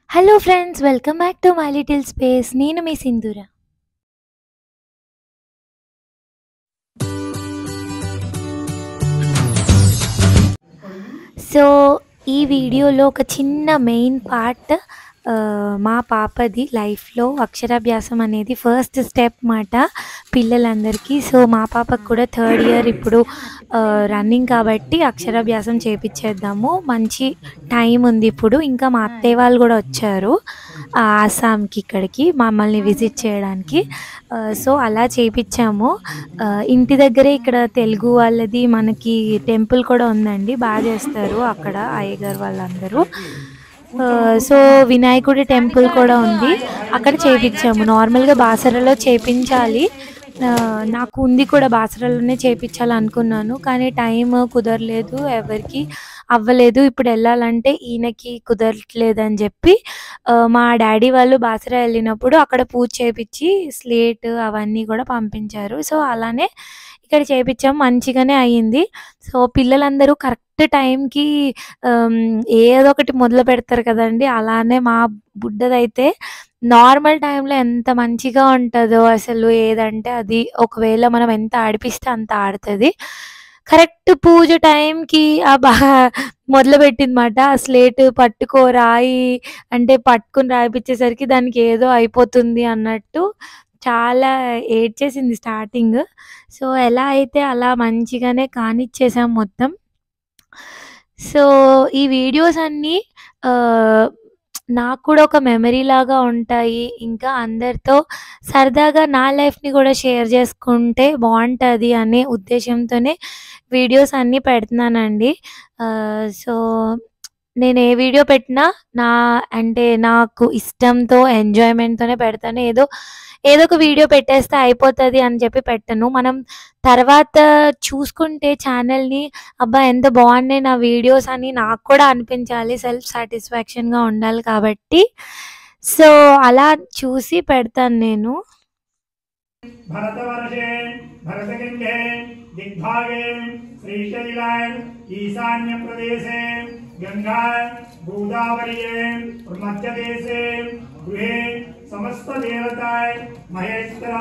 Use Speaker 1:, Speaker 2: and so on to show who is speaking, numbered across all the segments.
Speaker 1: Hello friends welcome back to my little space నేను మీ సింధూర సో ఈ వీడియోలో ఒక చిన్న మెయిన్ పార్ట్ మా పాపది లైఫ్లో అక్షరాభ్యాసం అనేది ఫస్ట్ స్టెప్ మాట పిల్లలందరికీ సో మా పాపకు కూడా థర్డ్ ఇయర్ ఇప్పుడు రన్నింగ్ కాబట్టి అక్షరాభ్యాసం చేపించేద్దాము మంచి టైం ఉంది ఇప్పుడు ఇంకా మా అత్తయ్య వాళ్ళు కూడా వచ్చారు ఆ, ఆసాంకి ఇక్కడికి మమ్మల్ని విజిట్ చేయడానికి ఆ, సో అలా చేపించాము ఆ, ఇంటి దగ్గరే ఇక్కడ తెలుగు వాళ్ళది మనకి టెంపుల్ కూడా ఉందండి బాగా చేస్తారు అక్కడ అయ్యగారు వాళ్ళందరూ ఆ, సో వినాయకుడి టెంపుల్ కూడా ఉంది అక్కడ చేపించాము నార్మల్గా బాసరలో చేపించాలి ఆ, నాకు ఉంది కూడా బాసరలోనే చేపించాలి అనుకున్నాను కానీ టైం కుదరలేదు ఎవరికి అవ్వలేదు ఇప్పుడు వెళ్ళాలంటే ఈయనకి కుదరట్లేదు అని చెప్పి ఆ, మా డాడీ వాళ్ళు బాసరా వెళ్ళినప్పుడు అక్కడ పూజ చేపించి స్లేట్ అవన్నీ కూడా పంపించారు సో అలానే ఇక్కడ చేపించాం మంచిగానే అయ్యింది సో పిల్లలందరూ కరెక్ట్ టైంకి ఏదో ఒకటి మొదలు పెడతారు కదండి అలానే మా బుడ్డదైతే నార్మల్ టైంలో ఎంత మంచిగా ఉంటుందో అసలు ఏదంటే అది ఒకవేళ మనం ఎంత ఆడిపిస్తే అంత ఆడుతుంది కరెక్ట్ పూజ టైంకి ఆ బా మొదలుపెట్టిందన్నమాట ఆ స్లేట్ పట్టుకో రాయి అంటే పట్టుకుని రాయిపించేసరికి దానికి ఏదో అయిపోతుంది అన్నట్టు చాలా ఏడ్చేసింది స్టార్టింగ్ సో ఎలా అయితే అలా మంచిగానే కానిచ్చేసాం మొత్తం సో ఈ వీడియోస్ అన్నీ ఆ, నాకు కూడా ఒక మెమరీ లాగా ఉంటాయి ఇంకా అందరితో సరదాగా నా లైఫ్ని కూడా షేర్ చేసుకుంటే బాగుంటుంది అనే ఉద్దేశంతోనే వీడియోస్ అన్నీ పెడుతున్నానండి ఆ, సో నేను ఏ వీడియో పెట్టినా నా అంటే నాకు ఇష్టంతో ఎంజాయ్మెంట్తోనే పెడతాను ఏదో ఏదో ఒక వీడియో పెట్టేస్తే అయిపోతుంది అని చెప్పి పెట్టను మనం తర్వాత చూసుకుంటే ఛానల్ని అబ్బా ఎంత బాగున్నాయి నా వీడియోస్ అని నాకు కూడా అనిపించాలి సెల్ఫ్ సాటిస్ఫాక్షన్గా ఉండాలి కాబట్టి సో అలా చూసి పెడతాను నేను
Speaker 2: భరతవర్షే భరతగంగే దిగ్భాగే శ్రీశైలా ఈశాన్య ప్రదేశే గంగా గోదావరియే మధ్యదేశే గృహే సమస్త దేవతాయ్ మహేశ్వర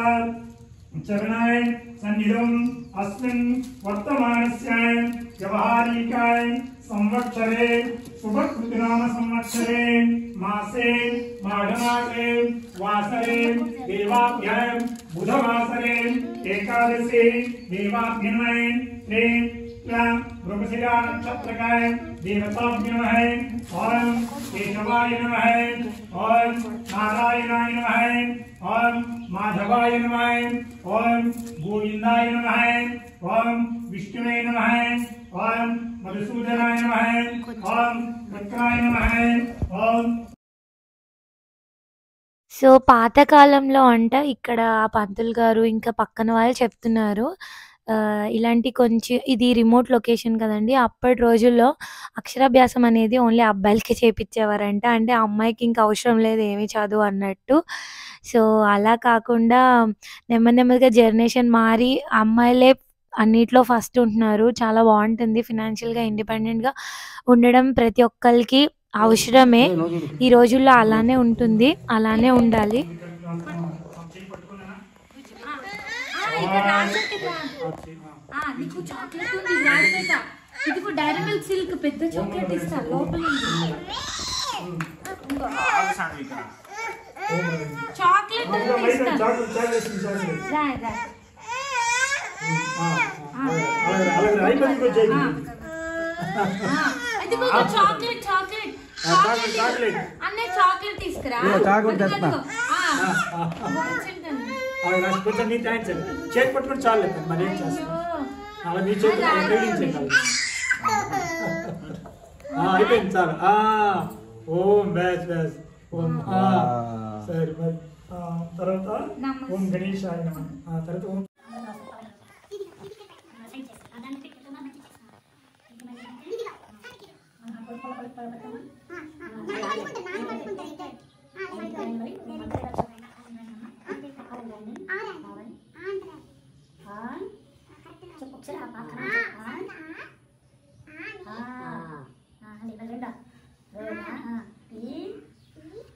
Speaker 2: చరణాయ సన్నిధం అస్మిన్ వర్తమానస్య వ్యవహారికాయ సంవత్సరే శుభకృతినామ సంవత్సరే మాసే మాఘమాసే వాసరే దేవాభ్యాం బుధవాసరే ఏకాదశి దేవాభ్యన్వయ శ్రీ మృగశిరా నక్షత్రకాయ దేవతాభ్యనమః ఓం కేశవాయ నమః ఓం నారాయణాయ నమః ఓం మాధవాయ నమః ఓం గోవిందాయ నమః ఓం విష్ణువే నమః ఓం మధుసూదనాయ నమః ఓం విక్రాయ నమః ఓం
Speaker 1: సో పాతకాలంలో అంట ఇక్కడ ఆ పంతులు గారు ఇంకా పక్కన వాళ్ళు చెప్తున్నారు ఆ, ఇలాంటి కొంచెం ఇది రిమోట్ లొకేషన్ కదండి అప్పటి రోజుల్లో అక్షరాభ్యాసం అనేది ఓన్లీ అబ్బాయిలకి చేపించేవారంట అంటే అమ్మాయికి ఇంకా అవసరం లేదు ఏమీ చదువు అన్నట్టు సో అలా కాకుండా నెమ్మది నెమ్మదిగా జనరేషన్ మారి అమ్మాయిలే అన్నిట్లో ఫస్ట్ ఉంటున్నారు చాలా బాగుంటుంది ఫినాన్షియల్గా ఇండిపెండెంట్గా ఉండడం ప్రతి ఒక్కరికి అవసరమే ఈ రోజుల్లో అలానే ఉంటుంది అలానే ఉండాలి
Speaker 3: నీకు చాక్లెట్ ఉంది వాడిపోతా ఇదిగో డైరీ మిల్క్ సిల్క్ పెద్ద చాక్లెట్ ఇస్తా లోపల ఉంది. చాక్లెట్ ఉంది ఇస్తా
Speaker 2: చాక్లెట్ చాక్లెట్ చాక్లెట్
Speaker 3: రా రా
Speaker 2: అలాగే అయిపోయింది వచ్చేది
Speaker 3: ఆ, ఇదిగో ఇదిగో చాక్లెట్ చాక్లెట్
Speaker 2: చాక్లెట్ చాక్లెట్
Speaker 3: అన్నయ్య చాక్లెట్ తీసుకురా
Speaker 4: ఇదిగో చాక్లెట్
Speaker 3: అదిగో,
Speaker 4: తెస్తున్నా.
Speaker 3: అదిగో. ఆ, బాగుంటుంది.
Speaker 2: అవి నాకు కొంచెం నీ థ్యాంక్స్ అండి చేతి పట్టుకుని చాలు లేదు మరి ఏం చేస్తాను అలా మీ చేతి ఉపయోగించండి అయిపోయింది చాలు ఆ, ఓం బ్యాస్ బ్యాస్ ఓం ఆ, సరే మరి ఆ, తర్వాత
Speaker 3: నమస్తే.
Speaker 2: ఓం గణేశాయ నమ ఆ తర్వాత ఓం
Speaker 5: ఆ, ఆ,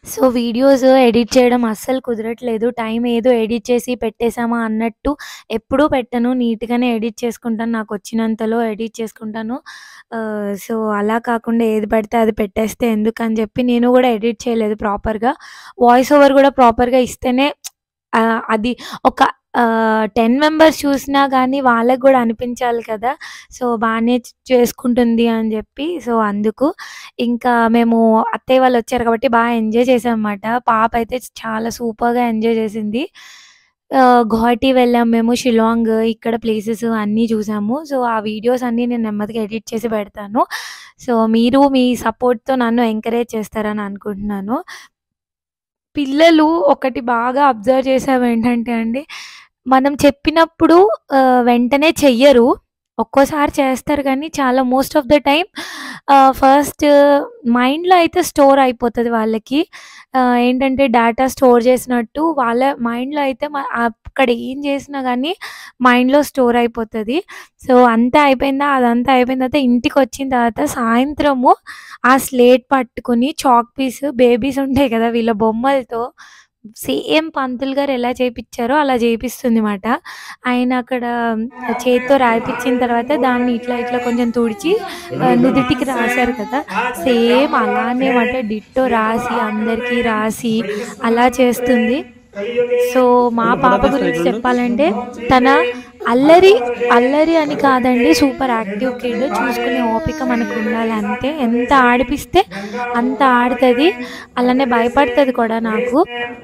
Speaker 1: సో వీడియోస్ ఎడిట్ చేయడం అస్సలు కుదరట్లేదు టైం ఏదో ఎడిట్ చేసి పెట్టేసామా అన్నట్టు ఎప్పుడూ పెట్టను నీట్గానే ఎడిట్ చేసుకుంటాను నాకు వచ్చినంతలో ఎడిట్ చేసుకుంటాను ఆ, సో అలా కాకుండా ఏది పడితే అది పెట్టేస్తే ఎందుకని చెప్పి నేను కూడా ఎడిట్ చేయలేదు ప్రాపర్గా వాయిస్ ఓవర్ కూడా ప్రాపర్గా ఇస్తేనే ఆ, అది ఒక టెన్ మెంబర్స్ చూసినా కానీ వాళ్ళకి కూడా అనిపించాలి కదా సో బాగానే చేసుకుంటుంది అని చెప్పి సో అందుకు ఇంకా మేము అత్తయ్య వాళ్ళు వచ్చారు కాబట్టి బాగా ఎంజాయ్ చేసాం అన్నమాట పాప అయితే చాలా సూపర్గా ఎంజాయ్ చేసింది ఆ, గువాహటి వెళ్ళాం మేము షిలాంగ్ ఇక్కడ ప్లేసెస్ అన్నీ చూసాము సో ఆ వీడియోస్ అన్నీ నేను నెమ్మదిగా ఎడిట్ చేసి పెడతాను సో మీరు మీ సపోర్ట్తో నన్ను ఎంకరేజ్ చేస్తారని అనుకుంటున్నాను పిల్లలు ఒకటి బాగా అబ్జర్వ్ చేసావు ఏంటంటే అండి మనం చెప్పినప్పుడు ఆ, వెంటనే చెయ్యరు ఒక్కోసారి చేస్తారు కానీ చాలా most of the time first మైండ్లో అయితే స్టోర్ అయిపోతుంది వాళ్ళకి ఆ, ఏంటంటే డేటా స్టోర్ చేసినట్టు వాళ్ళ మైండ్లో అయితే మ- అక్కడ ఏం చేసినా కానీ మైండ్లో స్టోర్ అయిపోతుంది సో అంతా అయిపోయిందా అదంతా అయిపోయిన తర్వాత ఇంటికి వచ్చిన తర్వాత సాయంత్రము ఆ స్లేట్ పట్టుకుని చాక్ పీస్ బేబీస్ ఉంటాయి కదా వీళ్ళ బొమ్మలతో సేమ్ పంతులు గారు ఎలా చేపించారో అలా చేపిస్తుంది మాట ఆయన అక్కడ చేతితో రాయిపించిన తర్వాత దాన్ని ఇట్లా ఇట్లా కొంచెం తుడిచి ఆ, నుదుటికి రాశారు కదా సేమ్ అలానే మాట డిట్టో రాసి అందరికీ రాసి అలా చేస్తుంది సో మా పాప గురించి చెప్పాలంటే తన అల్లరి అల్లరి అని కాదండి సూపర్ యాక్టివ్ కిడ్ చూసుకునే ఓపిక మనకు ఉండాలి అంతే ఎంత ఆడిపిస్తే అంత ఆడుతుంది అలానే భయపడుతుంది కూడా నాకు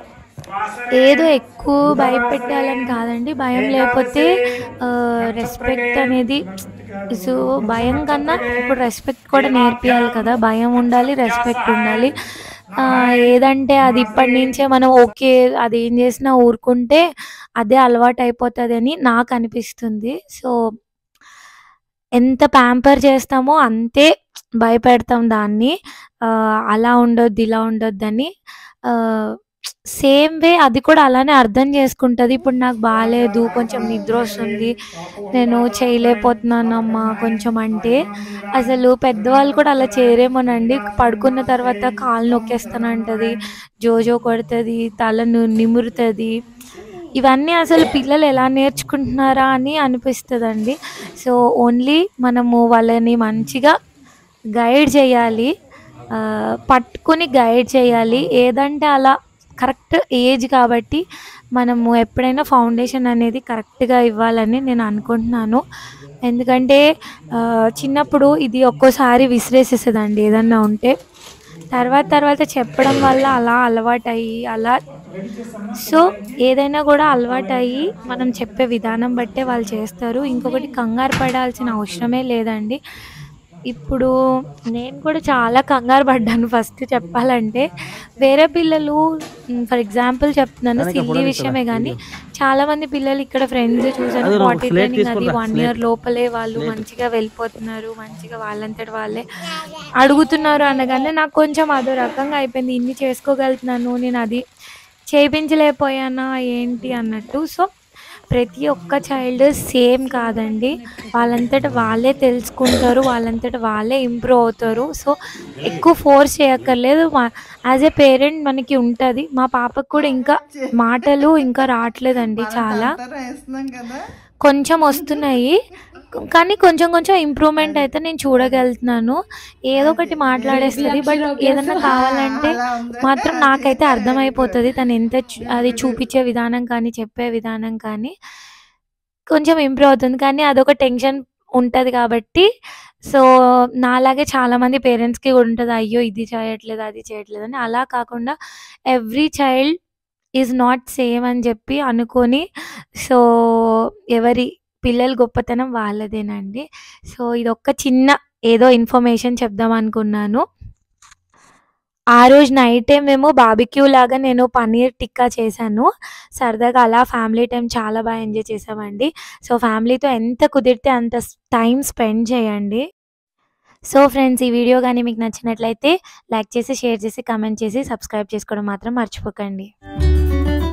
Speaker 1: ఏదో ఎక్కువ భయపెట్టాలని కాదండి భయం లేకపోతే రెస్పెక్ట్ అనేది సో భయం కన్నా ఇప్పుడు రెస్పెక్ట్ కూడా నేర్పియాలి కదా భయం ఉండాలి రెస్పెక్ట్ ఉండాలి ఆ, ఏదంటే అది ఇప్పటి నుంచే మనం ఓకే అది ఏం చేసినా ఊరుకుంటే అదే అలవాటు అయిపోతుంది అని నాకు అనిపిస్తుంది సో ఎంత ప్యాంపర్ చేస్తామో అంతే భయపెడతాం దాన్ని ఆ, అలా ఉండొద్దు ఇలా ఉండొద్దని సేమ్ వే అది కూడా అలానే అర్థం చేసుకుంటుంది ఇప్పుడు నాకు బాగాలేదు కొంచెం నిద్ర వస్తుంది నేను చేయలేకపోతున్నానమ్మా కొంచెం అంటే అసలు పెద్దవాళ్ళు కూడా అలా చేయరేమోనండి పడుకున్న తర్వాత కాళ్ళు నొక్కేస్తానంటది జోజో కొడుతుంది తల ను- నిమురుతుంది ఇవన్నీ అసలు పిల్లలు ఎలా నేర్చుకుంటున్నారా అని అనిపిస్తుందండి సో ఓన్లీ మనము వాళ్ళని మంచిగా గైడ్ చేయాలి ఆ, పట్టుకుని గైడ్ చేయాలి ఏదంటే అలా కరెక్ట్ ఏజ్ కాబట్టి మనము ఎప్పుడైనా ఫౌండేషన్ అనేది కరెక్ట్గా ఇవ్వాలని నేను అనుకుంటున్నాను ఎందుకంటే ఆ, చిన్నప్పుడు ఇది ఒక్కోసారి విసిరేసేసేదండి ఏదన్నా ఉంటే తర్వాత తర్వాత చెప్పడం వల్ల అలా అలవాటు అయ్యి అలా సో ఏదైనా కూడా అలవాటు అయ్యి మనం చెప్పే విధానం బట్టే వాళ్ళు చేస్తారు ఇంకొకటి కంగారు పడాల్సిన అవసరమే లేదండి ఇప్పుడు నేను కూడా చాలా కంగారు పడ్డాను ఫస్ట్ చెప్పాలంటే వేరే పిల్లలు ఫర్ ఎగ్జాంపుల్ చెప్తున్నాను సిల్లీ విషయమే కానీ చాలా మంది పిల్లలు ఇక్కడ ఫ్రెండ్స్ చూసాను
Speaker 4: అది
Speaker 1: పార్టీ
Speaker 4: slate
Speaker 1: ట్రైనింగ్ అది
Speaker 4: తీసుకుంటా,
Speaker 1: వన్
Speaker 4: slate.
Speaker 1: ఇయర్ లోపలే వాళ్ళు మంచిగా వెళ్ళిపోతున్నారు మంచిగా వాళ్ళంతటి వాళ్ళే అడుగుతున్నారు అనగానే నాకు కొంచెం అదో రకంగా అయిపోయింది ఇన్ని చేసుకోగలుగుతున్నాను నేను అది చేయించలేకపోయానా ఏంటి అన్నట్టు సో ప్రతి ఒక్క చైల్డ్ సేమ్ కాదండి వాళ్ళంతట వాళ్ళే తెలుసుకుంటారు వాళ్ళంతట వాళ్ళే ఇంప్రూవ్ అవుతారు సో ఎక్కువ ఫోర్స్ చేయక్కర్లేదు మా యాజ్ ఏ పేరెంట్ మనకి ఉంటుంది మా పాపకు కూడా ఇంకా మాటలు ఇంకా రావట్లేదండి చాలా
Speaker 5: వేస్తున్నాం కదా
Speaker 1: కొంచెం వస్తున్నాయి కానీ కొంచెం కొంచెం ఇంప్రూవ్మెంట్ అయితే నేను చూడగలుగుతున్నాను ఏదో ఒకటి మాట్లాడేస్తుంది బట్ ఏదన్నా కావాలంటే మాత్రం నాకైతే అర్థమైపోతుంది తను ఎంత చూ- అది చూపించే విధానం కానీ చెప్పే విధానం కానీ కొంచెం ఇంప్రూవ్ అవుతుంది కానీ అదొక టెన్షన్ ఉంటుంది కాబట్టి సో నాలాగే చాలా మంది పేరెంట్స్కి ఉంటుంది అయ్యో ఇది చేయట్లేదు అది చేయట్లేదు అని అలా కాకుండా every child is not same అని చెప్పి అనుకొని సో ఎవరి పిల్లల గొప్పతనం వాళ్ళదేనండి సో ఇది ఒక్క చిన్న ఏదో ఇన్ఫర్మేషన్ చెప్దాం అనుకున్నాను ఆ రోజు నైటే మేము బాబిక్యూ లాగా నేను పన్నీర్ టిక్కా చేశాను సరదాగా అలా ఫ్యామిలీ టైం చాలా బాగా ఎంజాయ్ చేసామండి సో ఫ్యామిలీతో ఎంత కుదిరితే అంత టైం స్పెండ్ చేయండి సో ఫ్రెండ్స్ ఈ వీడియో కానీ మీకు నచ్చినట్లయితే లైక్ చేసి షేర్ చేసి కమెంట్ చేసి సబ్స్క్రైబ్ చేసుకోవడం మాత్రం మర్చిపోకండి